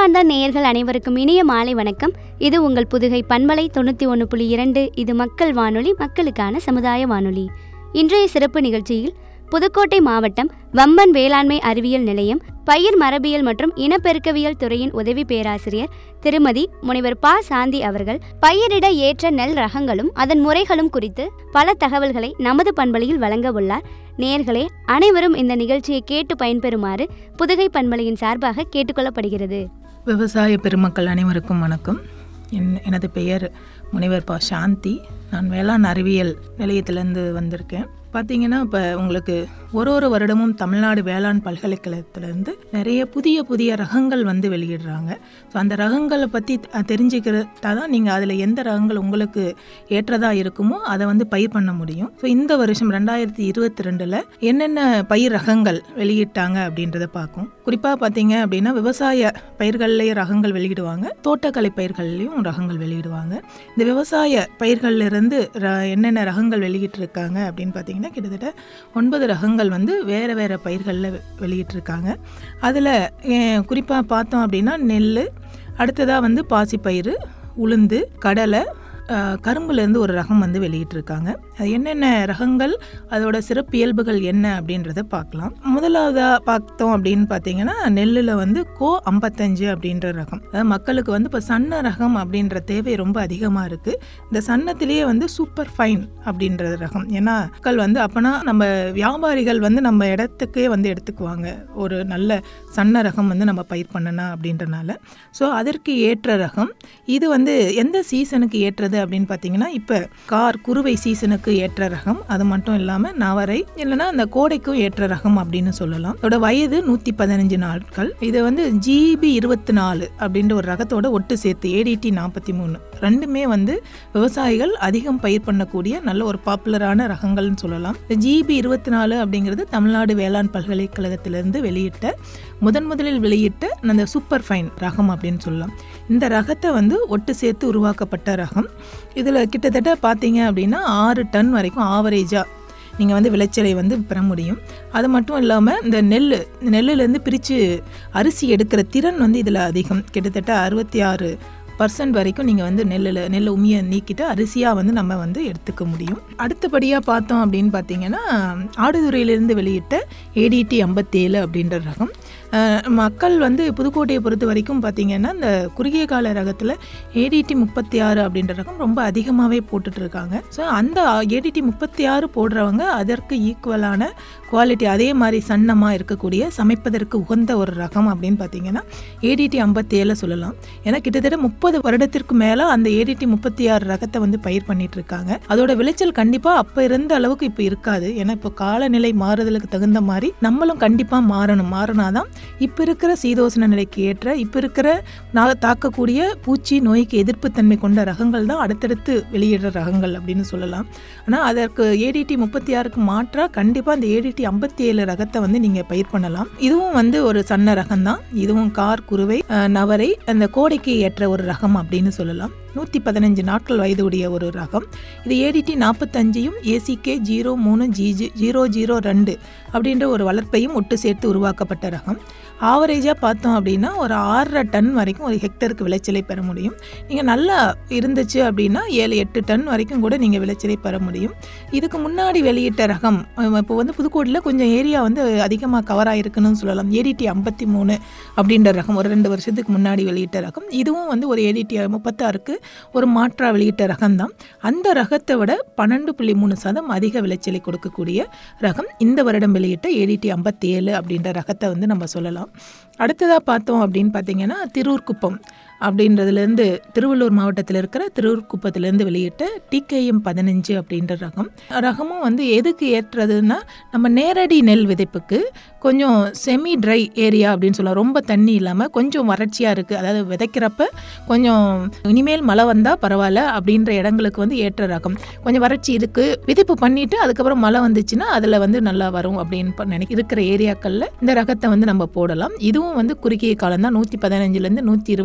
அன்பார்ந்த நேயர்கள் அனைவருக்கும் இனிய மாலை வணக்கம் இது உங்கள் புதுகை பண்பலை தொண்ணூற்றி ஒன்று புள்ளி இரண்டு இது மக்கள் வானொலி மக்களுக்கான சமுதாய வானொலி இன்றைய சிறப்பு நிகழ்ச்சியில் புதுக்கோட்டை மாவட்டம் வம்பன் வேளாண்மை அறிவியல் நிலையம் பயிர் மரபியல் மற்றும் இனப்பெருக்கவியல் துறையின் உதவி பேராசிரியர் திருமதி முனைவர் ப சாந்தி அவர்கள் பயிரிட ஏற்ற நெல் ரகங்களும் அதன் முறைகளும் குறித்து பல தகவல்களை நமது பண்பலையில் வழங்க உள்ளார் நேயர்களே அனைவரும் இந்த நிகழ்ச்சியை கேட்டு பயன்பெறுமாறு புதுகை பண்பலையின் சார்பாக கேட்டுக்கொள்ளப்படுகிறது விவசாய பெருமக்கள் அனைவருக்கும் வணக்கம் என் எனது பெயர் முனைவர் பா சாந்தி நான் வேளாண் அறிவியல் நிலையத்திலேருந்து வந்திருக்கேன் பார்த்தீங்கன்னா இப்போ உங்களுக்கு ஒரு ஒரு வருடமும் தமிழ்நாடு வேளாண் பல்கலைக்கழகத்திலேருந்து நிறைய புதிய புதிய ரகங்கள் வந்து வெளியிடுறாங்க ஸோ அந்த ரகங்களை பற்றி தெரிஞ்சுக்கிறதா தான் நீங்கள் அதில் எந்த ரகங்கள் உங்களுக்கு ஏற்றதாக இருக்குமோ அதை வந்து பயிர் பண்ண முடியும் ஸோ இந்த வருஷம் ரெண்டாயிரத்தி இருபத்தி ரெண்டில் என்னென்ன பயிர் ரகங்கள் வெளியிட்டாங்க அப்படின்றத பார்க்கும் குறிப்பாக பார்த்தீங்க அப்படின்னா விவசாய பயிர்கள்லேயே ரகங்கள் வெளியிடுவாங்க தோட்டக்கலை பயிர்கள்லேயும் ரகங்கள் வெளியிடுவாங்க இந்த விவசாய பயிர்கள்ல இருந்து ர- என்னென்ன ரகங்கள் வெளியிட்டிருக்காங்க அப்படின்னு பார்த்தீங்கன்னா கிட்டத்தட்ட ஒன்பது ரகங்கள் வந்து வேறு வேறு பயிர்களில் வெளியிட்டிருக்காங்க அதில் குறிப்பாக பார்த்தோம் அப்படின்னா நெல் அடுத்ததாக வந்து பாசிப்பயிறு உளுந்து கடலை அஹ், கரும்புலேருந்து ஒரு ரகம் வந்து வெளியிட்டிருக்காங்க அது என்னென்ன ரகங்கள் அதோட சிறப்பியல்புகள் என்ன அப்படின்றத பார்க்கலாம் முதலாவதாக பார்த்தோம் அப்படின்னு பார்த்தீங்கன்னா நெல்லில் வந்து கோ ஐம்பத்தஞ்சு அப்படின்ற ரகம் அதாவது மக்களுக்கு வந்து இப்போ சன்ன ரகம் அப்படின்ற தேவை ரொம்ப அதிகமாக இருக்குது இந்த சன்னத்திலேயே வந்து சூப்பர் ஃபைன் அப்படின்ற ரகம் ஏன்னா மக்கள் வந்து அப்போனா நம்ம வியாபாரிகள் வந்து நம்ம இடத்துக்கே வந்து எடுத்துக்குவாங்க ஒரு நல்ல சன்ன ரகம் வந்து நம்ம பயிர் பண்ணணும் அப்படின்றனால ஸோ அதற்கு ஏற்ற ரகம் இது வந்து எந்த சீசனுக்கு ஏற்றது அப்படின்னு பார்த்தீங்கன்னா இப்போ கார் குறுவை சீசனுக்கு ஏற்ற ரகம் அது மட்டும் இல்லாமல் நவரை இல்லைன்னா அந்த கோடைக்கும் ஏற்ற ரகம் அப்படின்னு சொல்லலாம் இதோட வயது நூற்றி பதினஞ்சு நாட்கள் இது வந்து ஜிபி இருபத்தி நாலு அப்படின்ற ஒரு ரகத்தோட ஒட்டு சேர்த்து ஏடிடி நாற்பத்தி மூணு ரெண்டுமே வந்து விவசாயிகள் அதிகம் பயிர் பண்ணக்கூடிய நல்ல ஒரு பாப்புலரான ரகங்கள்னு சொல்லலாம் ஜிபி இருபத்தி நாலு அப்படிங்கிறது தமிழ்நாடு வேளாண் பல்கலைக்கழகத்திலிருந்து வெளியிட்ட முதன் முதலில் வெளியிட்ட அந்த சூப்பர் ஃபைன் ரகம் அப்படின்னு சொல்லலாம் இந்த ரகத்தை வந்து ஒட்டு சேர்த்து உருவாக்கப்பட்ட ரகம் இதில் கிட்டத்தட்ட பார்த்தீங்க அப்படின்னா ஆறு டன் வரைக்கும் ஆவரேஜாக நீங்கள் வந்து விளைச்சலை வந்து பெற முடியும் அது மட்டும் இல்லாமல் இந்த நெல் நெல்லுலேருந்து பிரித்து அரிசி எடுக்கிற திறன் வந்து இதில் அதிகம் கிட்டத்தட்ட அறுபத்தி ஆறு பர்சன்ட் வரைக்கும் நீங்கள் வந்து நெல்லில் நெல் உமியை நீக்கிட்டு அரிசியாக வந்து நம்ம வந்து எடுத்துக்க முடியும் அடுத்தபடியாக பார்த்தோம் அப்படின்னு பார்த்தீங்கன்னா ஆடுதுறையிலிருந்து வெளியிட்ட ஏடிடி ஐம்பத்தேழு அப்படின்ற ரகம் அஹ், மக்கள் வந்து புதுக்கோட்டையை பொறுத்த வரைக்கும் பார்த்தீங்கன்னா இந்த குறுகிய கால ரகத்தில் ஏடிடி முப்பத்தி ஆறு அப்படின்ற ரகம் ரொம்ப அதிகமாகவே போட்டுட்டு இருக்காங்க ஸோ அந்த ஏடிடி முப்பத்தி ஆறு போடுறவங்க அதற்கு ஈக்குவலான குவாலிட்டி அதே மாதிரி சன்னமாக இருக்கக்கூடிய சமைப்பதற்கு உகந்த ஒரு ரகம் அப்படின்னு பார்த்தீங்கன்னா ஏடிடி ஐம்பத்தி ஏழு சொல்லலாம் ஏன்னா கிட்டத்தட்ட முப்பது வருடத்திற்கு மேலே அந்த ஏடிடி முப்பத்தி ஆறு ரகத்தை வந்து பயிர் பண்ணிட்டு இருக்காங்க அதோட விளைச்சல் கண்டிப்பாக அப்போ இருந்த அளவுக்கு இப்போ இருக்காது ஏன்னா இப்போ காலநிலை மாறுதலுக்கு தகுந்த மாதிரி நம்மளும் கண்டிப்பாக மாறணும் மாறினாதான் இப்போ இருக்கிற சீதோசன நிலைக்கு ஏற்ற இப்போ இருக்கிற நா- தாக்கக்கூடிய பூச்சி நோய்க்கு எதிர்ப்புத்தன்மை கொண்ட ரகங்கள் தான் அடுத்தடுத்து வெளியிடுற ரகங்கள் அப்படின்னு சொல்லலாம் ஆனால் அதற்கு ஏடிடி முப்பத்தி ஆறுக்கு மாற்றா கண்டிப்பாக அந்த ஏடிடி ஐம்பத்தி ஏழு ரகத்தை வந்து நீங்கள் பயிர் பண்ணலாம் இதுவும் வந்து ஒரு சன்ன ரகம் தான் இதுவும் கார் குருவை அஹ், நவரை அந்த கோடைக்கு ஏற்ற ஒரு ரகம் அப்படின்னு சொல்லலாம் நூற்றி பதினஞ்சு நாட்கள் வயதுடைய ஒரு ரகம் இது ஏடிடி நாற்பத்தஞ்சையும் ஏசிகே ஜீரோ மூணு ஜி ஜீரோ ஜீரோ ரெண்டு அப்படின்ற ஒரு வளர்ப்பையும் ஒட்டு சேர்த்து உருவாக்கப்பட்ட ரகம் ஆவரேஜாக பார்த்தோம் அப்படின்னா ஒரு ஆறரை டன் வரைக்கும் ஒரு ஹெக்டருக்கு விளைச்சலை பெற முடியும் நீங்கள் நல்லா இருந்துச்சு அப்படின்னா ஏழு எட்டு டன் வரைக்கும் கூட நீங்கள் விளைச்சலை பெற முடியும் இதுக்கு முன்னாடி வெளியிட்ட ரகம் இப்போ வந்து புதுக்கோட்டையில் கொஞ்சம் ஏரியா வந்து அதிகமாக கவர் ஆகிருக்குன்னு சொல்லலாம் ஏடிடி ஐம்பத்தி மூணு அப்படின்ற ரகம் ஒரு ரெண்டு வருஷத்துக்கு முன்னாடி வெளியிட்ட ரகம் இதுவும் வந்து ஒரு ஏடிடி முப்பத்தாறுக்கு ஒரு மாற்றா வெளியிட்ட ரகம் தான் அந்த ரகத்தை விட பன்னெண்டு புள்ளி மூணு சதம் அதிக விளைச்சலை கொடுக்கக்கூடிய ரகம் இந்த வருடம் வெளியிட்ட ஏடிடி ஐம்பத்தி ஏழு அப்படின்ற ரகத்தை வந்து நம்ம சொல்லலாம் அடுத்ததாக பார்த்தோம் அப்படின்னு பார்த்தீங்கன்னா திருவூர்குப்பம் அப்படின்றதுலேருந்து திருவள்ளூர் மாவட்டத்தில் இருக்கிற திருவூர்குப்பத்திலேருந்து வெளியிட்ட டிகேஎம் பதினஞ்சு அப்படின்ற ரகம் ரகமும் வந்து எதுக்கு ஏற்றதுன்னா நம்ம நேரடி நெல் விதைப்புக்கு கொஞ்சம் செமி ட்ரை ஏரியா அப்படின்னு சொல்லலாம் ரொம்ப தண்ணி இல்லாமல் கொஞ்சம் வறட்சியாக இருக்குது அதாவது விதைக்கிறப்ப கொஞ்சம் இனிமேல் மழை வந்தால் பரவாயில்ல அப்படின்ற இடங்களுக்கு வந்து ஏற்ற ரகம் கொஞ்சம் வறட்சி இருக்குது விதைப்பு பண்ணிட்டு அதுக்கப்புறம் மழை வந்துச்சுன்னா அதில் வந்து நல்லா வரும் அப்படின்னு ப- நினைக்க இருக்கிற ஏரியாக்களில் இந்த ரகத்தை வந்து நம்ம போடலாம் இதுவும் வந்து குறுகிய காலம் தான் நூற்றி பதினஞ்சுலேருந்து நூற்றி இருபது நாள்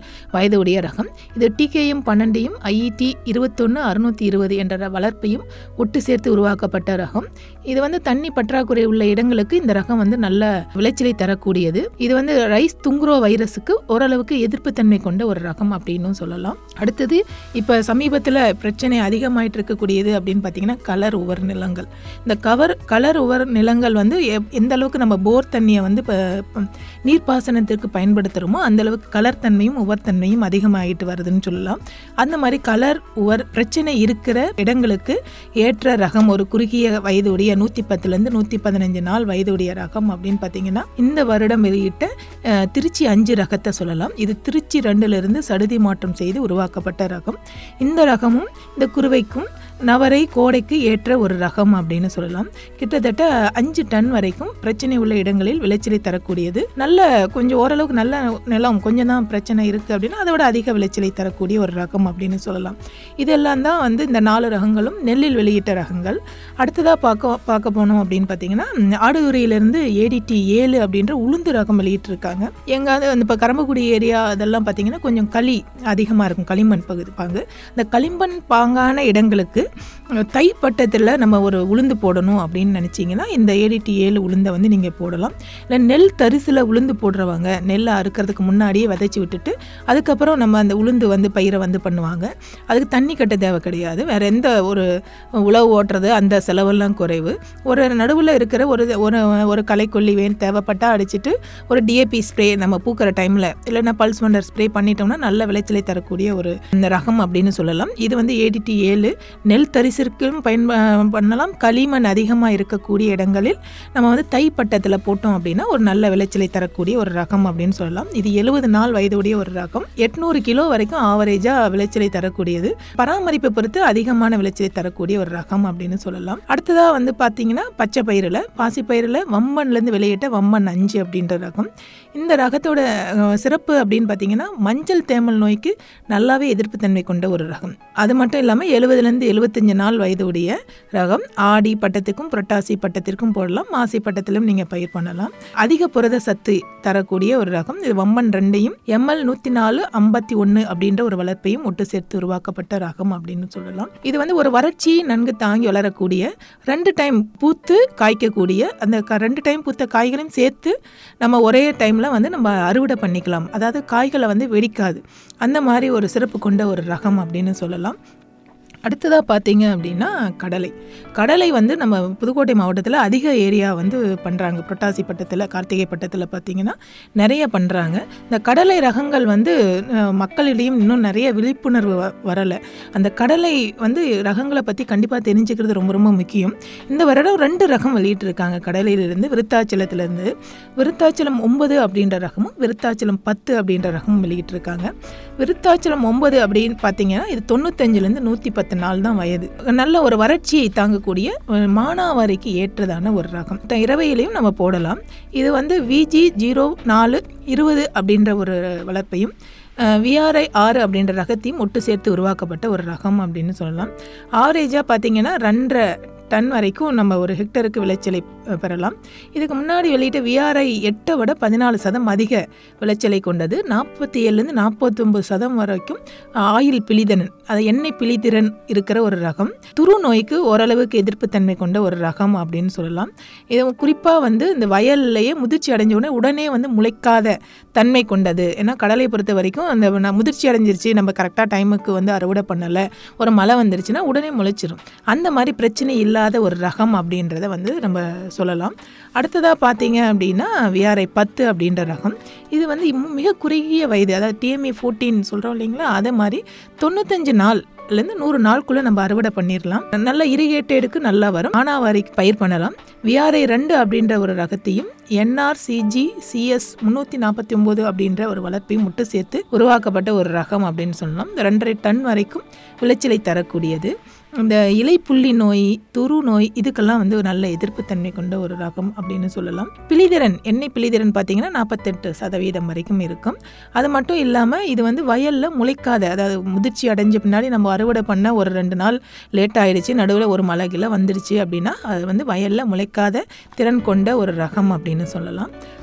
வயது உடைய ரகம் இது டிகேஎம் பன்னெண்டையும் ஐஇடி இருபத்தொன்று அறுநூற்றி இருபது என்ற வளர்ப்பையும் ஒட்டு சேர்த்து உருவாக்கப்பட்ட ரகம் இது வந்து தண்ணி பற்றாக்குறை உள்ள இடங்களுக்கு இந்த ரகம் வந்து நல்ல விளைச்சலை தரக்கூடியது இது வந்து ரைஸ் துங்குரோ வைரஸுக்கு ஓரளவுக்கு எதிர்ப்புத்தன்மை கொண்ட ஒரு ரகம் அப்படின்னு சொல்லலாம் அடுத்தது இப்போ சமீபத்தில் பிரச்சனை அதிகமாயிட்டு இருக்கக்கூடியது அப்படின்னு பார்த்தீங்கன்னா கலர் உவர் நிலங்கள் இந்த கவர் கலர் உவர் நிலங்கள் வந்து எப்- எந்த அளவுக்கு நம்ம போர் தண்ணியை வந்து இப்போ நீர்ப்பாசனத்திற்கு பயன்படுத்துகிறோமோ அந்த அளவுக்கு கலர் தன்மையும் உவர் தன்மையும் அதிகமாகிட்டு வருதுன்னு சொல்லலாம் அந்த மாதிரி கலர் உவர் பிரச்சனை இருக்கிற இடங்களுக்கு ஏற்ற ரகம் ஒரு குறுகிய வயதுடைய நூற்றி பத்துலேருந்து நூற்றி பதினஞ்சு நாள் வயதுடைய ரகம் அப்படின்னு பார்த்தீங்கன்னா இந்த வருடம் வெளியிட்ட அஹ், திருச்சி அஞ்சு ரகத்தை சொல்லலாம் இது திருச்சி ரெண்டுலேருந்து சடுதி மாற்றம் செய்து உருவாக்கப்பட்ட ரகம் இந்த ரகமும் இந்த குருவைக்கும் நவரை கோடைக்கு ஏற்ற ஒரு ரகம் அப்படின்னு சொல்லலாம் கிட்டத்தட்ட அஞ்சு டன் வரைக்கும் பிரச்சனை உள்ள இடங்களில் விளைச்சலை தரக்கூடியது நல்ல கொஞ்சம் ஓரளவுக்கு நல்ல நிலம் கொஞ்சம் தான் பிரச்சனை இருக்குது அப்படின்னா அதை விட அதிக விளைச்சலை தரக்கூடிய ஒரு ரகம் அப்படின்னு சொல்லலாம் இதெல்லாம் தான் வந்து இந்த நாலு ரகங்களும் நெல்லில் வெளியிட்ட ரகங்கள் அடுத்ததாக பார்க்க பார்க்க போனோம் அப்படின்னு பார்த்தீங்கன்னா ம், ஆடுதுறையிலேருந்து ஏடிடி ஏழு அப்படின்ற உளுந்து ரகம் வெளியிட்டிருக்காங்க எங்காவது வந்து இப்போ கரம்பக்குடி ஏரியா அதெல்லாம் பார்த்தீங்கன்னா கொஞ்சம் களி அதிகமாக இருக்கும் களிமண் பகுதி பாங்கு இந்த களிமண் பாங்கான இடங்களுக்கு அஹ், தை பட்டத்தில் நம்ம ஒரு உளுந்து போடணும் அப்படின்னு நினச்சிங்கன்னா இந்த ஏடிடி ஏழு உளுந்தை வந்து நீங்கள் போடலாம் இல்லை நெல் தரிசில் உளுந்து போடுறவங்க நெல்லை அறுக்கிறதுக்கு முன்னாடியே விதைச்சி விட்டுட்டு அதுக்கப்புறம் நம்ம அந்த உளுந்து வந்து பயிரை வந்து பண்ணுவாங்க அதுக்கு தண்ணி கட்ட தேவை கிடையாது வேற எந்த ஒரு உழவு ஓட்டுறது அந்த செலவெல்லாம் குறைவு ஒரு நடுவில் இருக்கிற ஒரு ஒரு ஒரு களைக்கொல்லி வேன் தேவைப்பட்டா அடிச்சிட்டு ஒரு டிஏபி ஸ்ப்ரே நம்ம பூக்கிற டைமில் இல்லைன்னா பல்ஸ் வண்டர் ஸ்ப்ரே பண்ணிட்டோம்னா நல்ல விளைச்சலை தரக்கூடிய ஒரு இந்த ரகம் அப்படின்னு சொல்லலாம் இது வந்து ஏடிடி ஏழு நெல் தரிசிற்கும் பயன்ப பண்ணலாம் களிமண் அதிகமாக இருக்கக்கூடிய இடங்களில் நம்ம வந்து தை பட்டத்தில் போட்டோம் அப்படின்னா ஒரு நல்ல விளைச்சலை தரக்கூடிய ஒரு ரகம் அப்படின்னு சொல்லலாம் இது எழுபது நாள் வயதுடைய ஒரு ரகம் எட்நூறு கிலோ வரைக்கும் ஆவரேஜாக விளைச்சலை தரக்கூடியது பராமரிப்பை பொறுத்து அதிகமான விளைச்சலை தரக்கூடிய ஒரு ரகம் அப்படின்னு சொல்லலாம் அடுத்ததாக வந்து பார்த்தீங்கன்னா பச்சை பயிரில் பாசி பயிரில் வம்மன்லேருந்து வெளியிட்ட வம்மன் அஞ்சு அப்படின்ற ரகம் இந்த ரகத்தோட அஹ், சிறப்பு அப்படின்னு பார்த்தீங்கன்னா மஞ்சள் தேமல் நோய்க்கு நல்லாவே எதிர்ப்புத்தன்மை கொண்ட ஒரு ரகம் அது மட்டும் இல்லாமல் எழுபதுலேருந்து எழுபத்தஞ்சு நாள் வயதுடைய ரகம் ஆடி பட்டத்துக்கும் புரட்டாசி பட்டத்திற்கும் போடலாம் மாசி பட்டத்திலும் நீங்கள் பயிர் பண்ணலாம் அதிக புரத சத்து தரக்கூடிய ஒரு ரகம் இது வம்மன் ரெண்டையும் எம்எல் நூற்றி நாலு ஐம்பத்தி ஒன்று அப்படின்ற ஒரு வளர்ப்பையும் ஒட்டு சேர்த்து உருவாக்கப்பட்ட ரகம் அப்படின்னு சொல்லலாம் இது வந்து ஒரு வறட்சியை நன்கு தாங்கி வளரக்கூடிய ரெண்டு டைம் பூத்து காய்க்கக்கூடிய அந்த க- ரெண்டு டைம் பூத்த காய்களையும் சேர்த்து நம்ம ஒரே டைமில் வந்து நம்ம அறுவடை பண்ணிக்கலாம் அதாவது காய்களை வந்து வெடிக்காது அந்த மாதிரி ஒரு சிறப்பு கொண்ட ஒரு ரகம் அப்படின்னு சொல்லலாம் அடுத்ததாக பார்த்தீங்க அப்படின்னா கடலை கடலை வந்து நம்ம புதுக்கோட்டை மாவட்டத்தில் அதிக ஏரியா வந்து பண்ணுறாங்க புரட்டாசி பட்டத்தில் கார்த்திகை பட்டத்தில் பார்த்தீங்கன்னா நிறைய பண்ணுறாங்க இந்த கடலை ரகங்கள் வந்து அஹ், மக்களிடையும் இன்னும் நிறைய விழிப்புணர்வு வ- வரலை அந்த கடலை வந்து ரகங்களை பற்றி கண்டிப்பாக தெரிஞ்சுக்கிறது ரொம்ப ரொம்ப முக்கியம் இந்த வருடம் ரெண்டு ரகம் வெளியிட்டிருக்காங்க கடலையிலிருந்து விருத்தாச்சலத்திலேருந்து விருத்தாச்சலம் ஒன்பது அப்படின்ற ரகமும் விருத்தாச்சலம் பத்து அப்படின்ற ரகமும் வெளியிட்டிருக்காங்க விருத்தாச்சலம் ஒன்பது அப்படின்னு பார்த்தீங்கன்னா இது தொண்ணூத்தஞ்சுலேருந்து நூற்றி பத்து நாள் தான் வயது நல்ல ஒரு வறட்சியை தாங்கக்கூடிய ஒரு மானாவாரிக்கு ஏற்றதான ஒரு ரகம் த- இரவையிலையும் நம்ம போடலாம் இது வந்து விஜி ஜீரோ நாலு இருபது அப்படின்ற ஒரு வளர்ப்பையும் விஆர்ஐ ஆறு அப்படின்ற ரகத்தையும் ஒட்டு சேர்த்து உருவாக்கப்பட்ட ஒரு ரகம் அப்படின்னு சொல்லலாம் ஆவரேஜாக பார்த்தீங்கன்னா ரெண்டரை டன் வரைக்கும் நம்ம ஒரு ஹெக்டருக்கு விளைச்சலை அஹ், பெறலாம் இதுக்கு முன்னாடி வெளியிட்ட விஆர்ஐ எட்டை விட பதினாலு சதம் அதிக விளைச்சலை கொண்டது நாற்பத்தி ஏழுலேருந்து நாற்பத்தொம்பது சதம் வரைக்கும் ஆயில் பிழிதனன் அது எண்ணெய் பிழித்திறன் இருக்கிற ஒரு ரகம் துரு நோய்க்கு ஓரளவுக்கு எதிர்ப்புத்தன்மை கொண்ட ஒரு ரகம் அப்படின்னு சொல்லலாம் இது குறிப்பாக வந்து இந்த வயல்லையே முதிர்ச்சி அடைஞ்ச உடனே உடனே வந்து முளைக்காத தன்மை கொண்டது ஏன்னா கடலை பொறுத்த வரைக்கும் அந்த ந- முதிர்ச்சி அடைஞ்சிருச்சு நம்ம கரெக்டாக டைமுக்கு வந்து அறுவடை பண்ணலை ஒரு மழை வந்துருச்சுன்னா உடனே முளைச்சிரும் அந்த மாதிரி பிரச்சனை இல்லாத ஒரு ரகம் அப்படின்றத வந்து நம்ம சொல்லலாம் அடுத்ததாக பார்த்தீங்க அப்படின்னா விஆர்ஐ பத்து அப்படின்ற ரகம் இது வந்து இன்னும் மிக குறுகிய வயது அதாவது டிஎம்ஏ ஃபோர்டீன் சொல்கிறோம் இல்லைங்களா அதே மாதிரி தொண்ணூத்தஞ்சு நாள்லேருந்து நூறு நாளுக்குள்ளே நம்ம அறுவடை பண்ணிடலாம் நல்ல இரிகேட்டடுக்கு நல்லா வரும் மானாவாரிக்கு பயிர் பண்ணலாம் விஆர்ஐ ரெண்டு அப்படின்ற ஒரு ரகத்தையும் என்ஆர்சிஜி சிஎஸ் முந்நூற்றி நாற்பத்தி ஒம்பது அப்படின்ற ஒரு வளர்ப்பையும் முட்டு சேர்த்து உருவாக்கப்பட்ட ஒரு ரகம் அப்படின்னு சொல்லலாம் இந்த ரெண்டரை டன் வரைக்கும் விளைச்சலை தரக்கூடியது இந்த இலைப்புள்ளி நோய் துரு நோய் இதுக்கெல்லாம் வந்து ஒரு நல்ல எதிர்ப்புத்தன்மை கொண்ட ஒரு ரகம் அப்படின்னு சொல்லலாம் பிளிதிறன் எண்ணெய் பிளிதிறன் பார்த்தீங்கன்னா நாற்பத்தெட்டு சதவீதம் வரைக்கும் இருக்கும் அது மட்டும் இல்லாமல் இது வந்து வயலில் முளைக்காத அதாவது முதிர்ச்சி அடைஞ்ச பின்னாடி நம்ம அறுவடை பண்ண ஒரு ரெண்டு நாள் லேட் ஆயிடுச்சு நடுவில் ஒரு மழை கிளை வந்துருச்சு அப்படின்னா அது வந்து வயலில் முளைக்காத திறன் கொண்ட ஒரு ரகம் அப்படின்னு சொல்லலாம்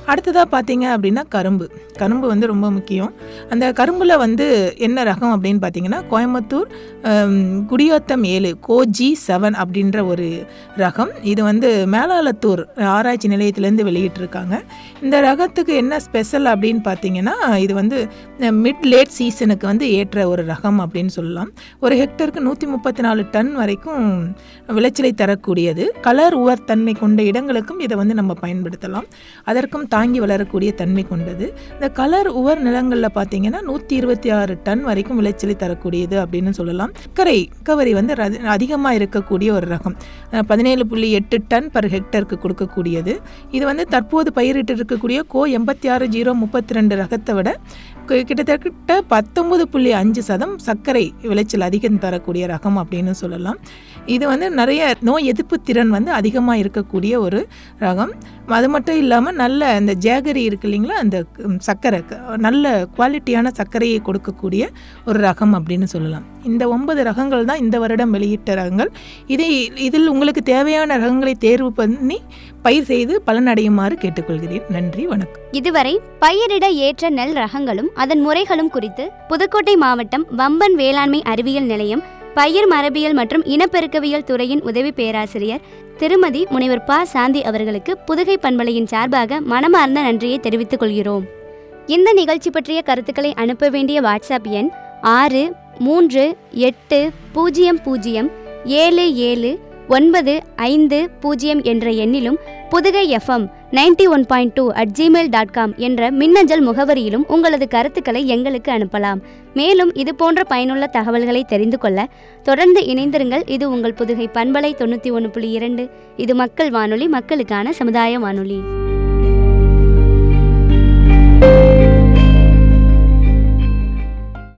அடுத்ததாக பார்த்தீங்க அப்படின்னா கரும்பு கரும்பு வந்து ரொம்ப முக்கியம் அந்த கரும்பில் வந்து என்ன ரகம் அப்படின்னு பார்த்தீங்கன்னா கோயம்புத்தூர் ஹம், குடியாத்தம் ஏழு கோஜி செவன் அப்படின்ற ஒரு ரகம் இது வந்து மேலாளத்தூர் ஆராய்ச்சி நிலையத்திலேருந்து வெளியிட்டிருக்காங்க இந்த ரகத்துக்கு என்ன ஸ்பெஷல் அப்படின்னு பார்த்தீங்கன்னா இது வந்து மிட் லேட் சீசனுக்கு வந்து ஏற்ற ஒரு ரகம் அப்படின்னு சொல்லலாம் ஒரு ஹெக்டருக்கு நூற்றி முப்பத்தி நாலு டன் வரைக்கும் விளைச்சலை தரக்கூடியது கலர் உவர் தன்மை கொண்ட இடங்களுக்கும் இதை வந்து நம்ம பயன்படுத்தலாம் அதற்கும் தாங்கி வளரக்கூடிய தன்மை கொண்டது இந்த கலர் உவர் நிலங்களில் பார்த்தீங்கன்னா நூற்றி இருபத்தி ஆறு டன் வரைக்கும் விளைச்சலை தரக்கூடியது அப்படின்னு சொல்லலாம் சர்க்கரை கவரி வந்து அதிகமாக இருக்கக்கூடிய ஒரு ரகம் பதினேழு புள்ளி எட்டு டன் பர் ஹெக்டருக்கு கொடுக்கக்கூடியது இது வந்து தற்போது பயிரிட்டு இருக்கக்கூடிய கோ எண்பத்தி ஆறு ஜீரோ முப்பத்தி ரெண்டு ரகத்தை விட கி- கிட்டத்தட்ட பத்தொன்பது புள்ளி அஞ்சு சதம் சர்க்கரை விளைச்சல் அதிகம் தரக்கூடிய ரகம் அப்படின்னு சொல்லலாம் இது வந்து நிறைய நோய் எதிர்ப்பு திறன் வந்து அதிகமாக இருக்கக்கூடிய ஒரு ரகம் அது மட்டும் இல்லாமல் நல்ல இந்த ஜேகரி இருக்கு இல்லைங்களா அந்த ம், சர்க்கரை க- நல்ல குவாலிட்டியான சர்க்கரையை கொடுக்கக்கூடிய ஒரு ரகம் அப்படின்னு சொல்லலாம் இந்த ஒன்பது ரகங்கள் தான் இந்த வருடம் வெளியிட்ட ரகங்கள் இதை இதில் உங்களுக்கு தேவையான ரகங்களை தேர்வு பண்ணி பயிர் செய்து பலனடையுமாறு கேட்டுக்கொள்கிறேன் நன்றி வணக்கம் இதுவரை பயிரிட ஏற்ற நெல் ரகங்களும் அதன் முறைகளும் குறித்து புதுக்கோட்டை மாவட்டம் வம்பன் வேளாண்மை அறிவியல் நிலையம் பயிர் மரபியல் மற்றும் இனப்பெருக்கவியல் துறையின் உதவி பேராசிரியர் திருமதி முனைவர் ப சாந்தி அவர்களுக்கு புதுகை பண்பலையின் சார்பாக மனமார்ந்த நன்றியை தெரிவித்துக் கொள்கிறோம் இந்த நிகழ்ச்சி பற்றிய கருத்துக்களை அனுப்ப வேண்டிய வாட்ஸ்அப் எண் ஆறு மூன்று எட்டு பூஜ்ஜியம் பூஜ்ஜியம் ஏழு ஏழு ஒன்பது ஐந்து பூஜ்ஜியம் என்ற எண்ணிலும் Pudugai FM ninety one point two at Gmail dot com என்ற மின்னஞ்சல் முகவரியிலும் உங்களது கருத்துக்களை எங்களுக்கு அனுப்பலாம் மேலும் இது போன்ற பயனுள்ள தகவல்களை தெரிந்து கொள்ள தொடர்ந்து இணைந்திருங்கள் இது உங்கள் புதுகை பண்பலை தொண்ணூற்றி ஒன்று புள்ளி இரண்டு இது மக்கள் வானொலி மக்களுக்கான சமுதாய வானொலி